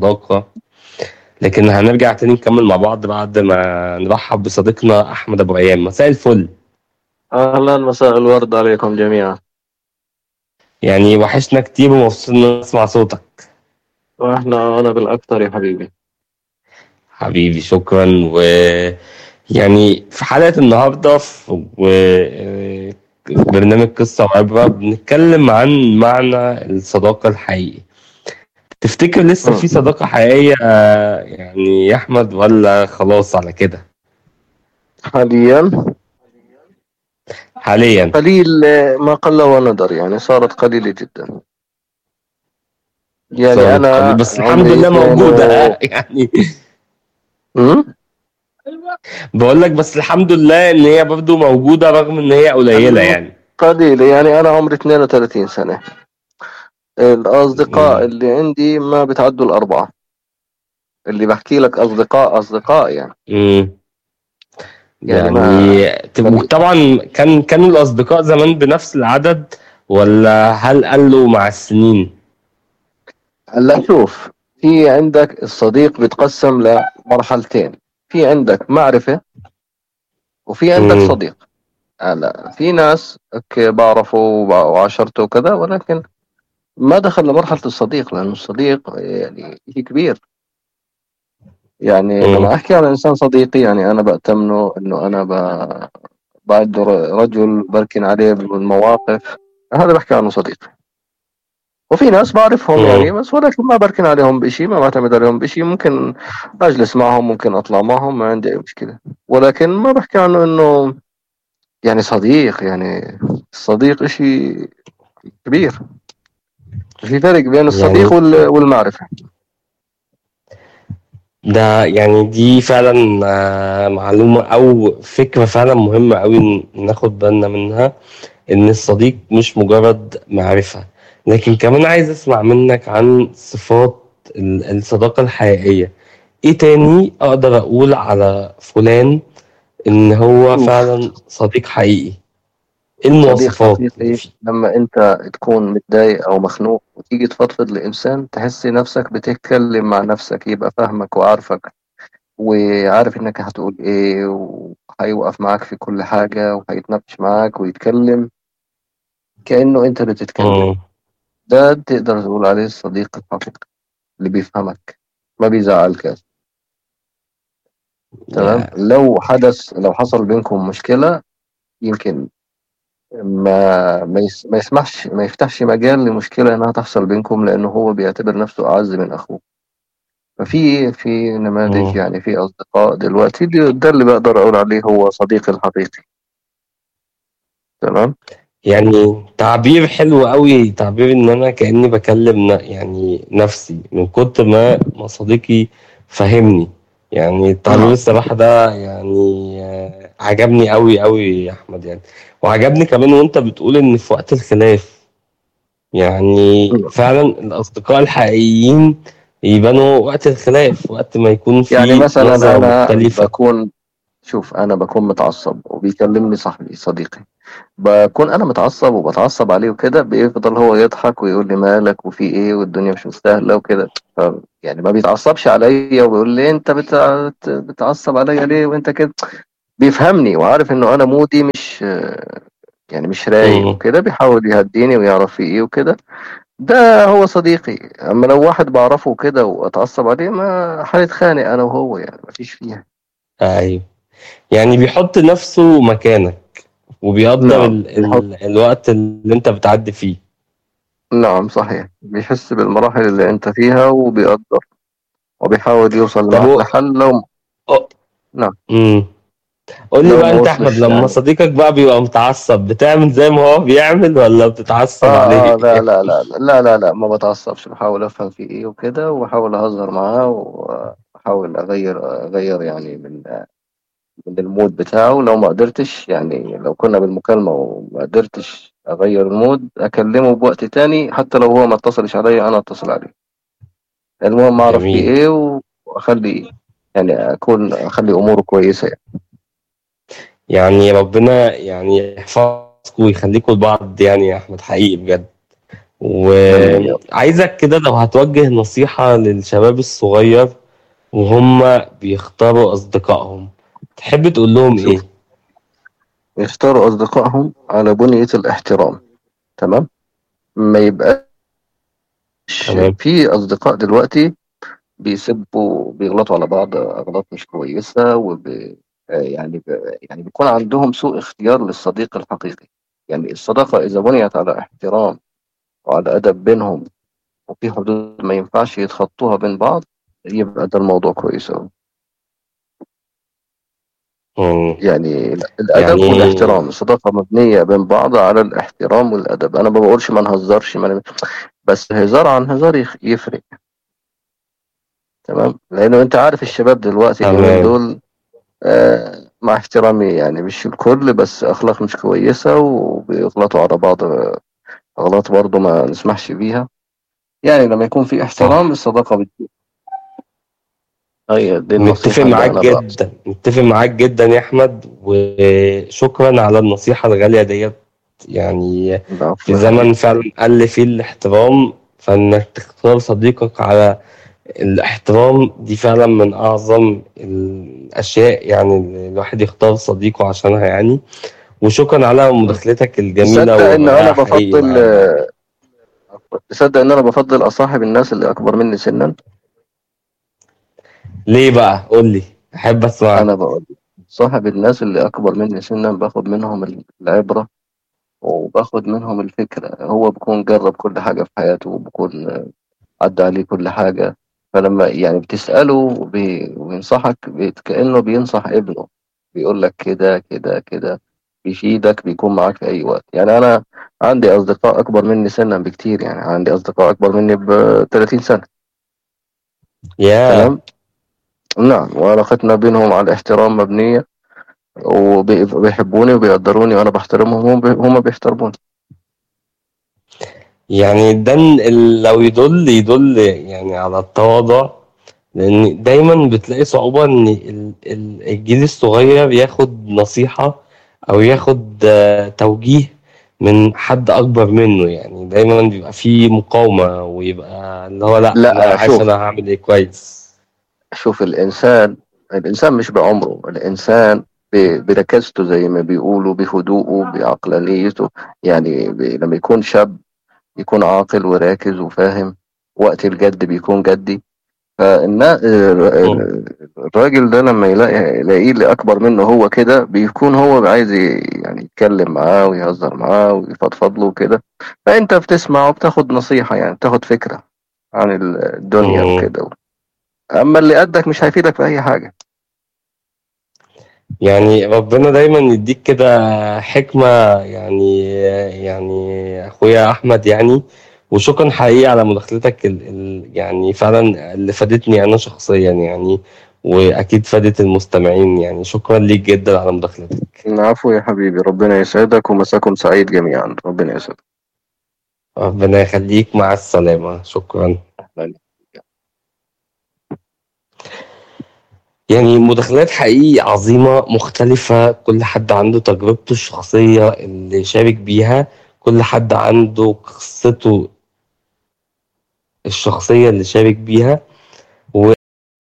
الصداقة لكن هنرجع تاني نكمل مع بعض بعد ما نرحب بصديقنا أحمد أبو أيام مساء الفل أهلا مساء الورد عليكم جميعا يعني وحشنا كتير ومبسوط إن أسمع صوتك وإحنا أنا بالأكثر يا حبيبي حبيبي شكرا و يعني في حلقة النهاردة في و... برنامج قصة وعبرة بنتكلم عن معنى الصداقة الحقيقي تفتكر لسه في صداقة حقيقية يعني يا أحمد ولا خلاص على كده حاليا حاليا قليل ما قل وندر يعني صارت قليلة جدا يعني صارت أنا قليل، بس الحمد عمري لله 22 موجودة يعني أمم؟ بقول لك بس الحمد لله ان هي برضو موجودة رغم ان هي قليلة يعني قليلة يعني أنا عمري 32 سنة الأصدقاء مم. اللي عندي ما بتعدوا الأربعة اللي بحكي لك أصدقاء أصدقاء يعني امم يعني يعني ما- طب- طبعا كان كانوا الاصدقاء زمان بنفس العدد ولا هل قلوا مع السنين؟ هلا شوف في عندك الصديق بيتقسم لمرحلتين في عندك معرفة وفي عندك مم. صديق هلا في ناس اوكي بعرفه وبع- وعاشرته وكذا ولكن ما دخل لمرحلة الصديق لأنه الصديق يعني شيء كبير يعني مم. لما أحكي عن إنسان صديقي يعني أنا بأتمنه إنه أنا ب... بعده ر- رجل بركن عليه بالمواقف هذا بحكي عنه صديق وفي ناس بعرفهم مم. يعني بس ولكن ما بركن عليهم بشيء ما بعتمد عليهم بشيء ممكن أجلس معهم ممكن أطلع معهم ما عندي أي مشكلة ولكن ما بحكي عنه إنه يعني صديق يعني الصديق إشي كبير في فرق بين الصديق وال- والمعرفة ده يعني دي فعلا آه، معلومة أو فكرة فعلا مهمة أوي ناخد بالنا منها إن الصديق مش مجرد معرفة لكن كمان عايز أسمع منك عن صفات ال- الصداقة الحقيقية إيه تاني أقدر أقول على فلان إن هو أوف. فعلا صديق حقيقي إيه صديق المواصفات اللي حقيقي فيه؟ لما انت تكون متضايق او مخنوق وتيجي تفضفض لانسان تحسي نفسك بتتكلم مع نفسك يبقى فاهمك وعارفك وعارف انك هتقول ايه وهيوقف معاك في كل حاجة وهيتناقش معاك ويتكلم كأنه انت اللي بتتكلم مم. ده تقدر تقول عليه الصديق الحقيقي اللي بيفهمك ما بيزعلك تمام لو حدث لو حصل بينكم مشكلة يمكن ما ما, يس ما يسمحش ما يفتحش مجال لمشكلة انها تحصل بينكم لانه هو بيعتبر نفسه اعز من اخوه ففي في نماذج مم. يعني في اصدقاء دلوقتي دي- ده اللي بقدر اقول عليه هو صديقي الحقيقي تمام يعني تعبير حلو قوي تعبير ان انا كاني بكلم ن- يعني نفسي من كتر ما ما صديقي فهمني يعني التعبير آه. الصراحه ده يعني آه، عجبني قوي قوي يا احمد يعني وعجبني كمان وانت بتقول ان في وقت الخلاف يعني أيوة. فعلا الاصدقاء الحقيقيين يبانوا وقت الخلاف وقت ما يكون في يعني مثلا نظرة انا مختلفة بكون شوف انا بكون متعصب وبيكلمني صاحبي صديقي بكون انا متعصب وبتعصب عليه وكده بيفضل هو يضحك ويقول لي مالك وفي ايه والدنيا مش مستاهله وكده ف يعني ما بيتعصبش عليا ويقول لي انت بتع... بتعصب عليا ليه وانت كده بيفهمني وعارف انه انا مودي مش يعني مش رايق مم. وكده بيحاول يهديني ويعرف في ايه وكده ده هو صديقي اما لو واحد بعرفه كده واتعصب عليه ما هنتخانق انا وهو يعني ما فيش فيها ايوه يعني بيحط نفسه مكانك وبيقدر نعم، ال ال الوقت اللي انت بتعدي فيه نعم صحيح بيحس بالمراحل اللي انت فيها وبيقدر وبيحاول يوصل طب معك هو- لحل لو امم قول لي لو بقى ما انت وصلش احمد لما يعني. صديقك بقى بيبقى متعصب بتعمل زي ما هو بيعمل ولا بتتعصب آه, عليه آه لا لا لا لا لا لا ما بتعصبش بحاول افهم في ايه وكده واحاول اهزر معاه واحاول اغير اغير يعني من من المود بتاعه لو ما قدرتش يعني لو كنا بالمكالمة وما قدرتش اغير المود اكلمه بوقت تاني حتى لو هو ما اتصلش عليا انا اتصل عليه المهم اعرف في جميل. ايه واخلي يعني اكون اخلي اموره كويسة يعني. يعني ربنا يعني يحفظكم ويخليكم لبعض يعني يا احمد حقيقي بجد جميل يلا وعايزك كده لو هتوجه نصيحة للشباب الصغير وهم بيختاروا أصدقائهم تحب تقول لهم إيه؟ شوف يختاروا أصدقائهم على بنية الاحترام تمام ما يبقاش تمام في أصدقاء دلوقتي بيسبوا بيغلطوا على بعض أغلاط مش كويسة وب آه، يعني ب... يعني بيكون عندهم سوء اختيار للصديق الحقيقي يعني الصداقة إذا بنيت على احترام وعلى أدب بينهم وفي حدود ما ينفعش يتخطوها بين بعض يبقى ده الموضوع كويس أوي مم. يعني ال- الأدب يعني والاحترام الصداقة مبنية بين بعض على الاحترام والأدب أنا ما بقولش ما نهزرش ما ن- بس هزار عن هزار يخ- يفرق تمام لأنه أنت عارف الشباب دلوقتي اليومين تمام دول آه مع احترامي يعني مش الكل بس أخلاق مش كويسة وبيغلطوا على بعض آه، أغلاط برضه ما نسمحش بيها يعني لما يكون في احترام صح الصداقة بتزيد هي دي متفق النصيحة اللي معاك أنا بقى جدا متفق معاك جدا يا أحمد وشكرا على النصيحة الغالية ديت يعني في العفو يا زمن حبيبي فعلا قل فيه الاحترام فإنك تختار صديقك على الاحترام دي فعلا من أعظم الأشياء يعني اللي الواحد يختار صديقه عشانها يعني وشكرا على مداخلتك الجميلة تصدق إن أنا والرائعة حقيقي بفضل معانا آه، تصدق إن أنا بفضل أصاحب الناس اللي أكبر مني سنا ليه بقى قول لي أحب أسمعك أنا بقول صاحب الناس اللي أكبر مني سنا باخد منهم العبرة وباخد منهم الفكرة هو بيكون جرب كل حاجة في حياته وبيكون عدى عليه كل حاجة فلما يعني بتسأله وبي- وبينصحك بي- كأنه بينصح ابنه بيقول لك كده كده كده بيفيدك بيكون معاك في أي وقت يعني أنا عندي أصدقاء أكبر مني سنا بكتير يعني عندي أصدقاء أكبر مني ب 30 سنة يا تمام نعم وعلاقتنا بينهم على احترام مبنية وبيحبوني وبيقدروني وأنا بحترمهم وهم بي- هم بيحترموني يعني ده ال- لو يدل يدل يعني على التواضع لأن دايما بتلاقي صعوبة إن ال- ال- الجيل الصغير ياخد نصيحة أو ياخد آه، توجيه من حد أكبر منه يعني دايما بيبقى فيه مقاومة ويبقى اللي هو لأ أنا لا عارف شوف أنا هعمل إيه كويس شوف الإنسان الإنسان مش بعمره الإنسان ب- بركازته زي ما بيقولوا بهدوءه بعقلانيته يعني ب... لما يكون شاب يكون عاقل وراكز وفاهم وقت الجد بيكون جدي فالنا... مم. الراجل ده لما يلاقي يلاقيه اللي أكبر منه هو كده بيكون هو عايز ي- يعني يتكلم معاه ويهزر معاه ويفضفض له كده فأنت بتسمع وبتاخد نصيحة يعني بتاخد فكرة عن الدنيا مم. وكده أما اللي قدك مش هيفيدك في أي حاجة يعني ربنا دايما يديك كده حكمة يعني يعني أخويا أحمد يعني وشكرا حقيقي على مداخلتك ال ال يعني فعلا اللي فادتني أنا شخصيا يعني وأكيد فادت المستمعين يعني شكرا ليك جدا على مداخلتك العفو يا حبيبي ربنا يسعدك ومساكم سعيد جميعا ربنا يسعدك ربنا يخليك مع السلامة شكرا أهلا. يعني مداخلات حقيقي عظيمة مختلفة كل حد عنده تجربته الشخصية اللي شارك بيها كل حد عنده قصته الشخصية اللي شارك بيها